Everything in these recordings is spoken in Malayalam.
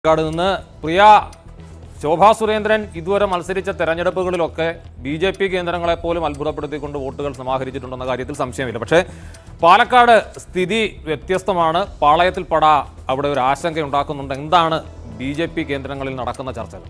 പാലക്കാട് നിന്ന് പ്രിയ ശോഭാ സുരേന്ദ്രൻ ഇതുവരെ മത്സരിച്ച തെരഞ്ഞെടുപ്പുകളിലൊക്കെ ബി ജെ പി കേന്ദ്രങ്ങളെ പോലും അത്ഭുതപ്പെടുത്തിക്കൊണ്ട് വോട്ടുകൾ സമാഹരിച്ചിട്ടുണ്ടെന്ന കാര്യത്തിൽ സംശയമില്ല പക്ഷേ പാലക്കാട് സ്ഥിതി വ്യത്യസ്തമാണ് പാളയത്തിൽ പട അവിടെ ഒരു ആശങ്ക ഉണ്ടാക്കുന്നുണ്ട് എന്താണ് ബി ജെ പി കേന്ദ്രങ്ങളിൽ നടക്കുന്ന ചർച്ചകൾ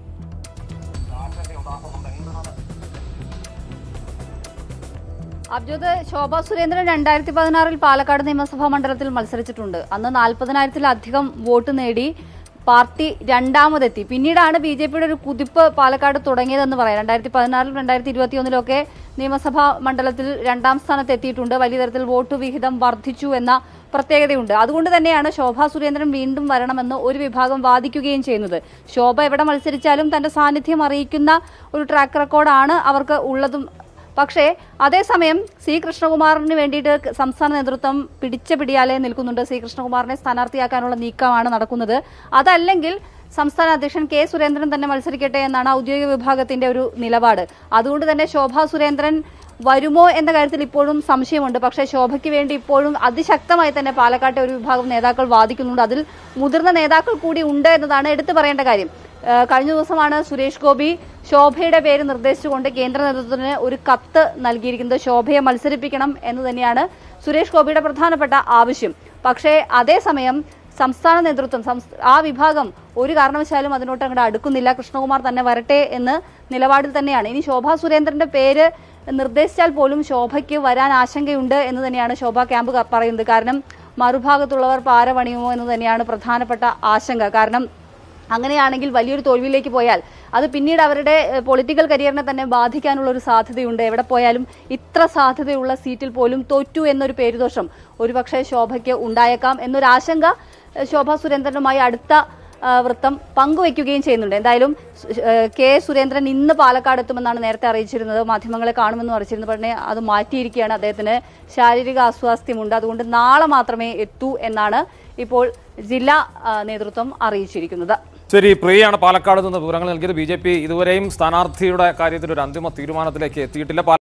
അബ്ജോദ് ശോഭാ സുരേന്ദ്രൻ രണ്ടായിരത്തി പതിനാറിൽ പാലക്കാട് നിയമസഭാ മണ്ഡലത്തിൽ മത്സരിച്ചിട്ടുണ്ട് അന്ന് നാൽപ്പതിനായിരത്തിലധികം വോട്ട് നേടി പാർട്ടി രണ്ടാമതെത്തി പിന്നീടാണ് ബി ജെ പിയുടെ ഒരു കുതിപ്പ് പാലക്കാട് തുടങ്ങിയതെന്ന് പറയാം രണ്ടായിരത്തി പതിനാറിലും രണ്ടായിരത്തി ഇരുപത്തിയൊന്നിലൊക്കെ നിയമസഭാ മണ്ഡലത്തിൽ രണ്ടാം സ്ഥാനത്ത് എത്തിയിട്ടുണ്ട് വലിയ തരത്തിൽ വോട്ട് വിഹിതം വർദ്ധിച്ചു എന്ന പ്രത്യേകതയുണ്ട് അതുകൊണ്ട് തന്നെയാണ് ശോഭാ സുരേന്ദ്രൻ വീണ്ടും വരണമെന്ന് ഒരു വിഭാഗം വാദിക്കുകയും ചെയ്യുന്നത് ശോഭ എവിടെ മത്സരിച്ചാലും തന്റെ സാന്നിധ്യം അറിയിക്കുന്ന ഒരു ട്രാക്ക് റെക്കോർഡാണ് അവർക്ക് ഉള്ളതും പക്ഷേ അതേസമയം സി കൃഷ്ണകുമാറിന് വേണ്ടിയിട്ട് സംസ്ഥാന നേതൃത്വം പിടിച്ച പിടിയാലെ നിൽക്കുന്നുണ്ട് സി കൃഷ്ണകുമാറിനെ സ്ഥാനാർത്ഥിയാക്കാനുള്ള നീക്കമാണ് നടക്കുന്നത് അതല്ലെങ്കിൽ സംസ്ഥാന അധ്യക്ഷൻ കെ സുരേന്ദ്രൻ തന്നെ മത്സരിക്കട്ടെ എന്നാണ് ഔദ്യോഗിക വിഭാഗത്തിന്റെ ഒരു നിലപാട് അതുകൊണ്ട് തന്നെ ശോഭാ സുരേന്ദ്രൻ വരുമോ എന്ന കാര്യത്തിൽ ഇപ്പോഴും സംശയമുണ്ട് പക്ഷേ ശോഭയ്ക്ക് വേണ്ടി ഇപ്പോഴും അതിശക്തമായി തന്നെ പാലക്കാട്ടെ ഒരു വിഭാഗം നേതാക്കൾ വാദിക്കുന്നുണ്ട് അതിൽ മുതിർന്ന നേതാക്കൾ കൂടി ഉണ്ട് എന്നതാണ് എടുത്തു പറയേണ്ട കാര്യം ഏഹ് കഴിഞ്ഞ ദിവസമാണ് സുരേഷ് ഗോപി ശോഭയുടെ പേര് നിർദ്ദേശിച്ചുകൊണ്ട് കേന്ദ്ര നേതൃത്വത്തിന് ഒരു കത്ത് നൽകിയിരിക്കുന്നത് ശോഭയെ മത്സരിപ്പിക്കണം എന്ന് തന്നെയാണ് സുരേഷ് ഗോപിയുടെ പ്രധാനപ്പെട്ട ആവശ്യം പക്ഷേ അതേസമയം സംസ്ഥാന നേതൃത്വം സംസ്- ആ വിഭാഗം ഒരു കാരണവശാലും അതിനോട്ട് അങ്ങോട്ട് അടുക്കുന്നില്ല കൃഷ്ണകുമാർ തന്നെ വരട്ടെ എന്ന് നിലപാടിൽ തന്നെയാണ് ഇനി ശോഭാ സുരേന്ദ്രന്റെ പേര് നിർദ്ദേശിച്ചാൽ പോലും ശോഭയ്ക്ക് വരാൻ ആശങ്കയുണ്ട് എന്ന് തന്നെയാണ് ശോഭ ക്യാമ്പ് ക- പറയുന്നത് കാരണം മറുഭാഗത്തുള്ളവർ പാരപണിയുമോ എന്ന് തന്നെയാണ് പ്രധാനപ്പെട്ട ആശങ്ക കാരണം അങ്ങനെയാണെങ്കിൽ വലിയൊരു തോൽവിയിലേക്ക് പോയാൽ അത് പിന്നീട് അവരുടെ ഏഹ്, പൊളിറ്റിക്കൽ കരിയറിനെ തന്നെ ബാധിക്കാനുള്ള ഒരു സാധ്യതയുണ്ട് എവിടെ പോയാലും ഇത്ര സാധ്യതയുള്ള സീറ്റിൽ പോലും തോറ്റു എന്നൊരു പേരുദോഷം ഒരുപക്ഷെ ശോഭയ്ക്ക് ഉണ്ടായേക്കാം എന്നൊരു ആശങ്ക ഏഹ്, ശോഭ സുരേന്ദ്രനുമായി അടുത്ത ആ, വൃത്തം പങ്കുവയ്ക്കുകയും ചെയ്യുന്നുണ്ട് എന്തായാലും സു- ഏഹ്, കെ സുരേന്ദ്രൻ ഇന്ന് പാലക്കാട് എത്തുമെന്നാണ് നേരത്തെ അറിയിച്ചിരുന്നത് മാധ്യമങ്ങളെ കാണുമെന്നും അറിയിച്ചിരുന്നു പക്ഷേ അത് മാറ്റിയിരിക്കുകയാണ് അദ്ദേഹത്തിന് ശാരീരിക അസ്വാസ്ഥ്യമുണ്ട് അതുകൊണ്ട് നാളെ മാത്രമേ എത്തൂ എന്നാണ് ഇപ്പോൾ ജില്ലാ ആ, നേതൃത്വം അറിയിച്ചിരിക്കുന്നത് ശരി പ്രിയയാണ് പാലക്കാട് നിന്ന് വിവരങ്ങൾ നൽകിയത് ബി ജെ പി ഇതുവരെയും സ്ഥാനാർത്ഥിയുടെ കാര്യത്തിൽ ഒരു അന്തിമ തീരുമാനത്തിലേക്ക് എത്തിയിട്ടില്ല